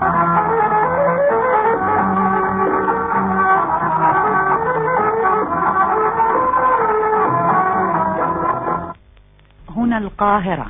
هنا القاهرة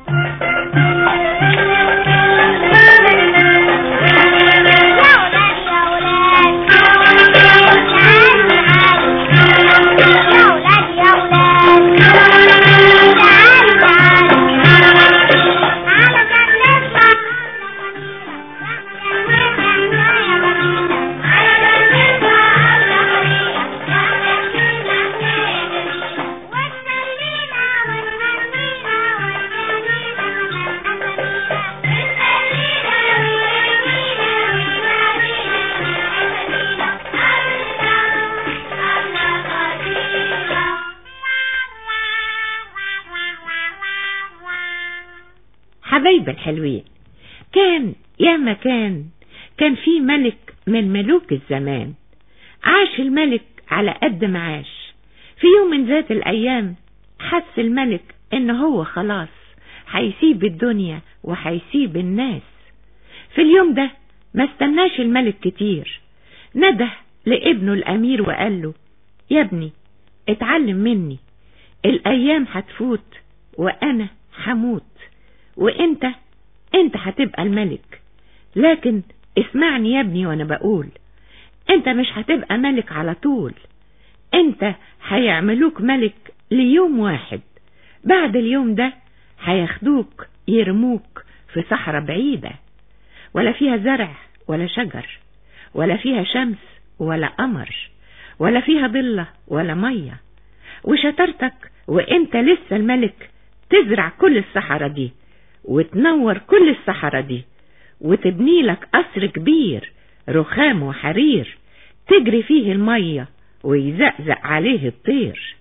حبايب الحلوين كان يا مكان كان في ملك من ملوك الزمان عاش الملك على قد ما عاش في يوم من ذات الأيام حس الملك إن هو خلاص هيسيب الدنيا وهيسيب الناس في اليوم ده ما استناش الملك كتير نده لابنه الأمير وقال له يا ابني اتعلم مني الأيام هتفوت وأنا هموت وانت انت هتبقى الملك لكن اسمعني يا ابني وانا بقول انت مش هتبقى ملك على طول انت هيعملوك ملك ليوم واحد بعد اليوم ده هياخدوك يرموك في صحراء بعيدة ولا فيها زرع ولا شجر ولا فيها شمس ولا قمر ولا فيها ضلة ولا مية وشطارتك وانت لسه الملك تزرع كل الصحراء دي وتنور كل الصحراء دي وتبني لك قصر كبير رخام وحرير تجري فيه المية ويزقزق عليه الطير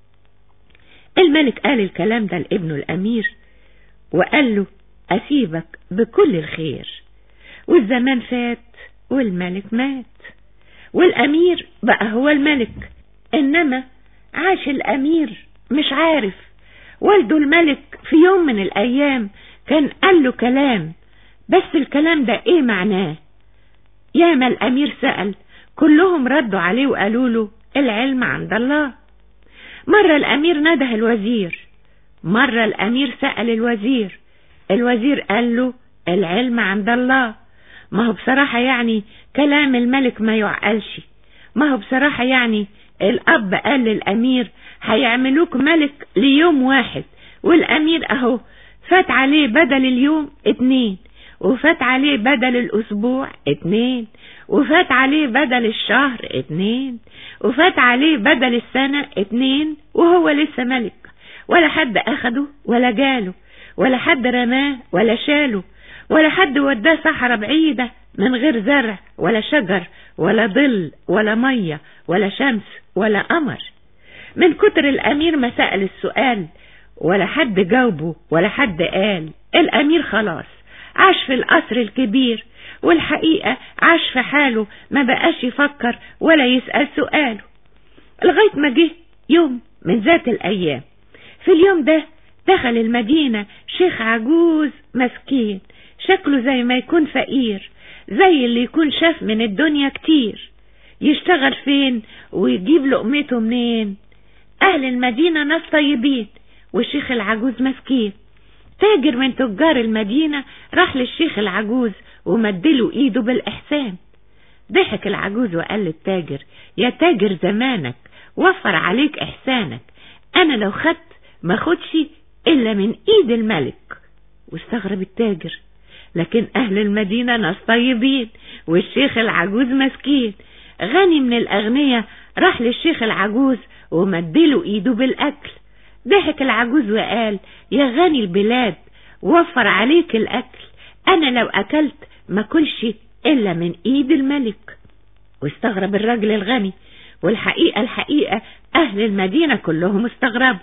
الملك قال الكلام ده لابنه الأمير وقال له أسيبك بكل الخير والزمان فات والملك مات والأمير بقى هو الملك إنما عاش الأمير مش عارف والده الملك في يوم من الأيام كان قال له كلام بس الكلام ده ايه معناه ياما الامير سأل كلهم ردوا عليه وقالوا له العلم عند الله مرة الامير نده الوزير مرة الامير سأل الوزير الوزير قال له العلم عند الله ما هو بصراحة يعني كلام الملك ما يعقلش ما هو بصراحة يعني الاب قال للامير هيعملوك ملك ليوم واحد والامير اهو فات عليه بدل اليوم اتنين وفات عليه بدل الأسبوع اتنين وفات عليه بدل الشهر اتنين وفات عليه بدل السنة اتنين وهو لسه ملك ولا حد أخده ولا جاله ولا حد رماه ولا شاله ولا حد وداه صحراء بعيدة من غير زرع ولا شجر ولا ظل ولا مية ولا شمس ولا قمر من كتر الأمير ما سأل السؤال ولا حد جاوبه ولا حد قال الأمير خلاص عاش في القصر الكبير والحقيقة عاش في حاله ما بقاش يفكر ولا يسأل سؤاله لغاية ما جه يوم من ذات الأيام في اليوم ده دخل المدينة شيخ عجوز مسكين شكله زي ما يكون فقير زي اللي يكون شاف من الدنيا كتير يشتغل فين ويجيب لقمته منين أهل المدينة ناس طيبين والشيخ العجوز مسكين تاجر من تجار المدينة راح للشيخ العجوز ومدله ايده بالإحسان ضحك العجوز وقال للتاجر يا تاجر زمانك وفر عليك إحسانك أنا لو خدت ما خدش إلا من إيد الملك واستغرب التاجر لكن أهل المدينة ناس طيبين والشيخ العجوز مسكين غني من الأغنياء راح للشيخ العجوز ومدله إيده بالأكل ضحك العجوز وقال يا غني البلاد وفر عليك الأكل أنا لو أكلت ما كلش إلا من إيد الملك واستغرب الراجل الغني والحقيقة الحقيقة أهل المدينة كلهم استغربوا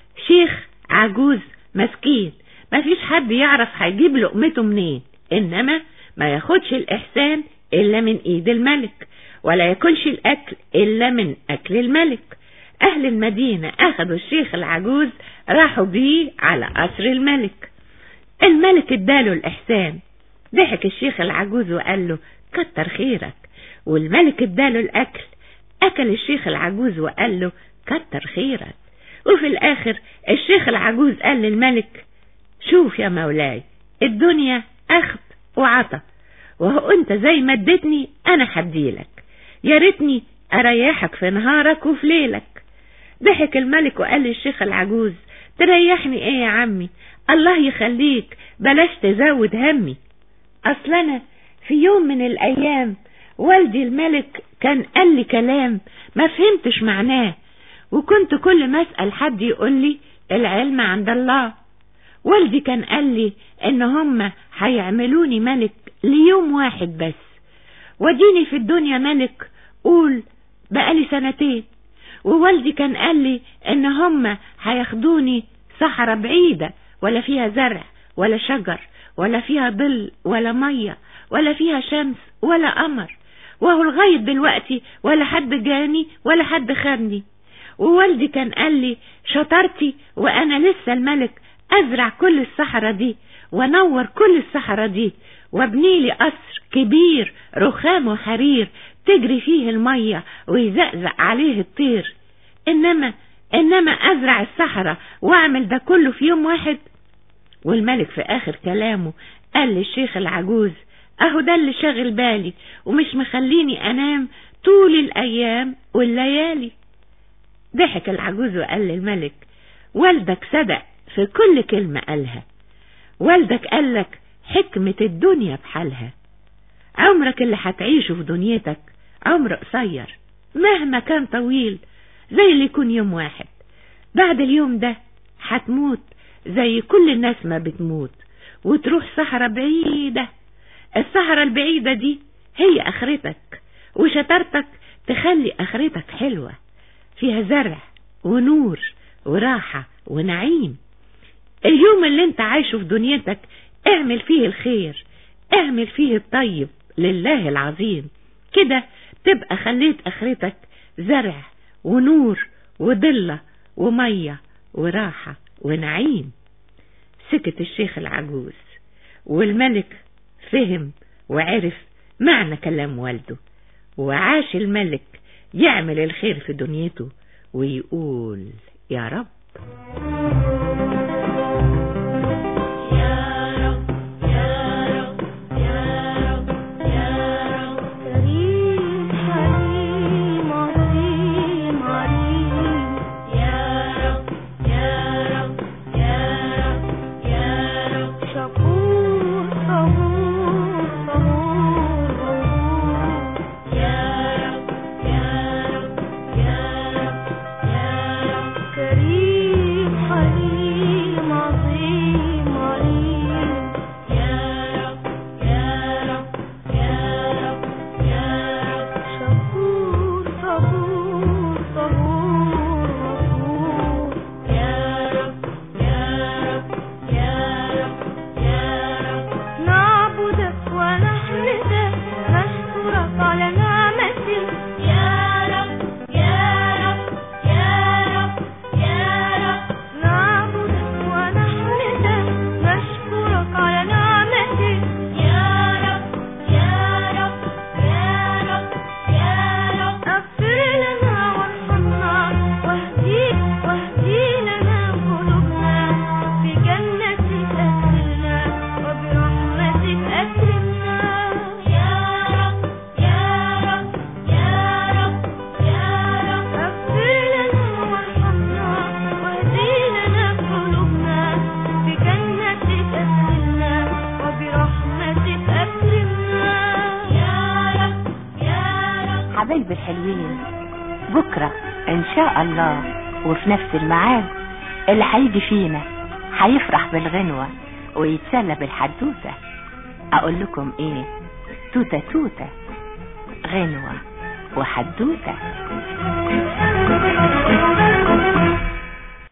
شيخ عجوز مسكين ما فيش حد يعرف هيجيب لقمته منين إنما ما ياخدش الإحسان إلا من إيد الملك ولا ياكلش الأكل إلا من أكل الملك أهل المدينة أخذوا الشيخ العجوز راحوا بيه على قصر الملك الملك اداله الإحسان ضحك الشيخ العجوز وقال له كتر خيرك والملك اداله الأكل أكل الشيخ العجوز وقال له كتر خيرك وفي الآخر الشيخ العجوز قال للملك شوف يا مولاي الدنيا أخذ وعطى وهو أنت زي ما اديتني أنا هديلك يا ريتني أريحك في نهارك وفي ليلك ضحك الملك وقال للشيخ العجوز تريحني ايه يا عمي الله يخليك بلاش تزود همي اصل انا في يوم من الايام والدي الملك كان قال لي كلام ما فهمتش معناه وكنت كل ما اسال حد يقول لي العلم عند الله والدي كان قال لي ان هم هيعملوني ملك ليوم واحد بس وديني في الدنيا ملك قول بقالي سنتين ووالدي كان قال لي ان هم هياخدوني صحراء بعيدة ولا فيها زرع ولا شجر ولا فيها ظل ولا مية ولا فيها شمس ولا قمر وهو لغاية دلوقتي ولا حد جاني ولا حد خدني ووالدي كان قال لي شطرتي وانا لسه الملك ازرع كل الصحراء دي وانور كل الصحراء دي وابني لي قصر كبير رخام وحرير تجري فيه المية ويزقزق عليه الطير انما انما ازرع الصحراء واعمل ده كله في يوم واحد والملك في اخر كلامه قال للشيخ العجوز اهو ده اللي شاغل بالي ومش مخليني انام طول الايام والليالي ضحك العجوز وقال للملك والدك صدق في كل كلمة قالها والدك قالك حكمة الدنيا بحالها عمرك اللي هتعيشه في دنيتك عمر قصير مهما كان طويل زي اللي يكون يوم واحد بعد اليوم ده هتموت زي كل الناس ما بتموت وتروح صحراء بعيدة الصحراء البعيدة دي هي اخرتك وشطارتك تخلي اخرتك حلوة فيها زرع ونور وراحة ونعيم اليوم اللي انت عايشه في دنيتك اعمل فيه الخير اعمل فيه الطيب لله العظيم كده تبقى خليت اخرتك زرع ونور وضلة ومية وراحة ونعيم سكت الشيخ العجوز والملك فهم وعرف معنى كلام والده وعاش الملك يعمل الخير في دنيته ويقول يا رب كريم حليم عظيم عليم يا رب يا رب يا رب يا رب شكور صبور صبور غفور يا رب يا رب يا رب يا رب كريم حليم عظيم عليم يا رب يا رب يا رب يا رب شكور صبور صبور غفور يا رب يا رب يا رب يا رب نعبدك ونحمدك نشكرك على نعمتك يا رب يا رب يا رب يا رب نعبدك ونحمدك نشكرك على نعمتك يا رب يا رب يا رب يا رب اغفر لنا وارحمنا واهدي واهدي لنا قلوبنا في جنتك أدخلنا وبرحمتك أكرمنا يا رب يا رب يا رب يا رب اغفر لنا وارحمنا واهدي لنا قلوبنا في جنتك أدخلنا وبرحمتك أكرمنا يا رب يا رب حبايبي الحلوين بكرة ان شاء الله وفي نفس الميعاد اللي هيجي فينا هيفرح بالغنوة ويتسلى بالحدوتة اقول لكم ايه توتة توتة غنوة وحدوتة